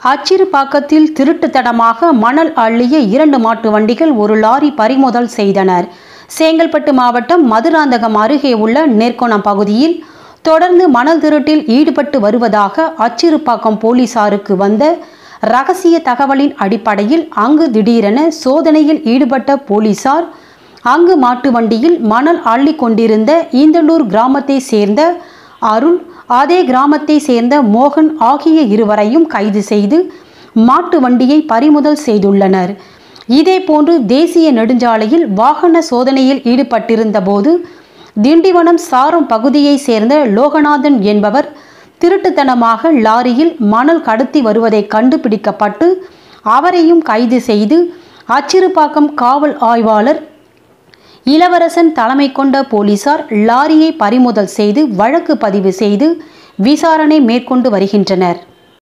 அச்சிறுபாக்கத்தில் திருட்டுத்தனமாக மணல் அள்ளிய இரண்டு மாட்டு வண்டிகள் ஒரு லாரி பறிமுதல் செய்தனர் செங்கல்பட்டு மாவட்டம் மதுராந்தகம் அருகே உள்ள நெற்கோணம் பகுதியில் தொடர்ந்து மணல் திருட்டில் ஈடுபட்டு வருவதாக அச்சிறுபாக்கம் போலீசாருக்கு வந்த ரகசிய தகவலின் அடிப்படையில் அங்கு திடீரென சோதனையில் ஈடுபட்ட போலீசார் அங்கு மாட்டு வண்டியில் மணல் அள்ளி கொண்டிருந்த ஈந்தனூர் கிராமத்தை சேர்ந்த அருள் அதே கிராமத்தை சேர்ந்த மோகன் ஆகிய இருவரையும் கைது செய்து மாட்டு வண்டியை பறிமுதல் செய்துள்ளனர் இதேபோன்று தேசிய நெடுஞ்சாலையில் வாகன சோதனையில் ஈடுபட்டிருந்த போது திண்டிவனம் சாரம் பகுதியை சேர்ந்த லோகநாதன் என்பவர் திருட்டுத்தனமாக லாரியில் மணல் கடத்தி வருவதை கண்டுபிடிக்கப்பட்டு அவரையும் கைது செய்து அச்சிறுபாக்கம் காவல் ஆய்வாளர் இளவரசன் தலைமை கொண்ட போலீசார் லாரியை பறிமுதல் செய்து வழக்கு பதிவு செய்து விசாரணை மேற்கொண்டு வருகின்றனர்